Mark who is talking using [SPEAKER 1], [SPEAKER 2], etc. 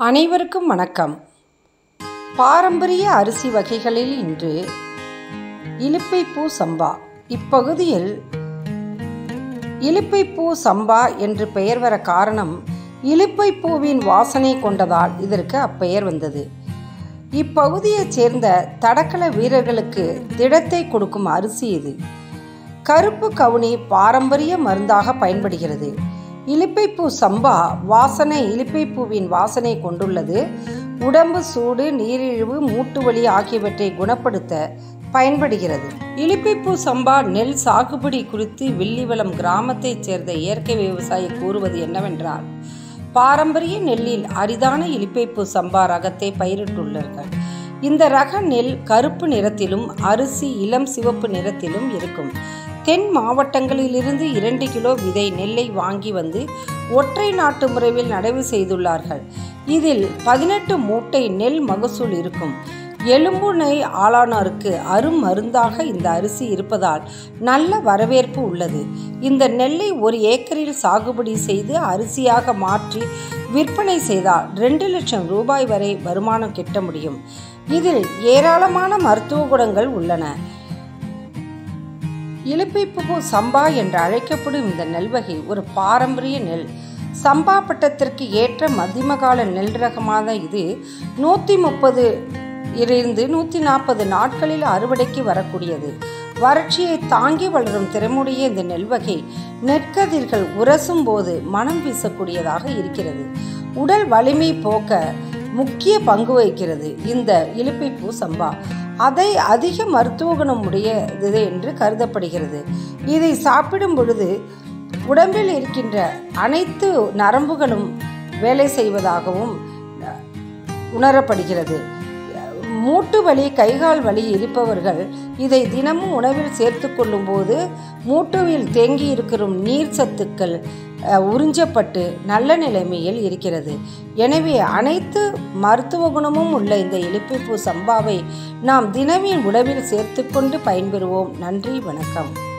[SPEAKER 1] அனைவருக்கும் வணக்கம் பாரம்பரிய அரிசி வகைகளில் இன்று இலுப்பைப்பூ சம்பா இப்பகுதியில் இலுப்பைப்பூ சம்பா என்று பெயர் வர காரணம் இலுப்பைப்பூவின் வாசனை கொண்டதால் இதற்கு அப்பெயர் வந்தது இப்பகுதியைச் சேர்ந்த தடகள வீரர்களுக்கு திடத்தை கொடுக்கும் அரிசி இது கருப்பு கவுனி பாரம்பரிய மருந்தாக பயன்படுகிறது இலிப்பைப்பூ சம்பா வாசனை இலிப்பைப்பூவின் வாசனை கொண்டுள்ளது உடம்பு சூடு நீரிழிவு மூட்டு வலி ஆகியவற்றை குணப்படுத்த பயன்படுகிறது இலிப்பைப்பூ சம்பா நெல் சாகுபடி குறித்து வில்லிவளம் கிராமத்தைச் சேர்ந்த இயற்கை விவசாயி கூறுவது என்னவென்றால் பாரம்பரிய நெல்லில் அரிதான இலிப்பைப்பூ சம்பா ரகத்தை பயிரிட்டுள்ளார்கள் இந்த ரக நெல் கருப்பு நிறத்திலும் அரிசி இளம் சிவப்பு நிறத்திலும் இருக்கும் தென் மாவட்டங்களிலிருந்து இரண்டு கிலோ விதை நெல்லை வாங்கி வந்து ஒற்றை நாட்டு முறையில் நடவு செய்துள்ளார்கள் இதில் பதினெட்டு மூட்டை நெல் மகசூல் இருக்கும் எலும்பு நெய் ஆளானோருக்கு அரும் மருந்தாக இந்த அரிசி இருப்பதால் நல்ல வரவேற்பு உள்ளது இந்த நெல்லை ஒரு ஏக்கரில் சாகுபடி செய்து அரிசியாக மாற்றி விற்பனை செய்தால் ரெண்டு லட்சம் ரூபாய் வரை வருமானம் கிட்ட முடியும் இதில் ஏராளமான மருத்துவ குணங்கள் உள்ளன இலுப்பைப்பூ சம்பா என்று அழைக்கப்படும் இந்த நெல் வகை ஒரு பாரம்பரிய நெல் சம்பா பட்டத்திற்கு ஏற்ற மத்தியமகால நெல் ரகமான இது நூற்றி முப்பது இருந்து நூற்றி நாற்பது நாட்களில் அறுவடைக்கு வரக்கூடியது வறட்சியை தாங்கி வளரும் திறமுடைய இந்த நெல் வகை நெற்கதிர்கள் உரசும் போது மனம் வீசக்கூடியதாக இருக்கிறது உடல் வலிமை போக்க முக்கிய பங்கு வகிக்கிறது இந்த இலுப்பைப்பூ சம்பா அதை அதிக மருத்துவ குணம் உடையது என்று கருதப்படுகிறது இதை சாப்பிடும் பொழுது உடம்பில் இருக்கின்ற அனைத்து நரம்புகளும் வேலை செய்வதாகவும் உணரப்படுகிறது மூட்டு வலி கைகால் வலி இருப்பவர்கள் இதை தினமும் உணவில் சேர்த்து கொள்ளும்போது மூட்டுவில் தேங்கி இருக்கிற நீர் சத்துக்கள் உறிஞ்சப்பட்டு நல்ல நிலைமையில் இருக்கிறது எனவே அனைத்து மருத்துவ குணமும் உள்ள இந்த இலுப்பைப்பூ சம்பாவை நாம் தினவின் உணவில் சேர்த்துக்கொண்டு பயன்பெறுவோம் நன்றி வணக்கம்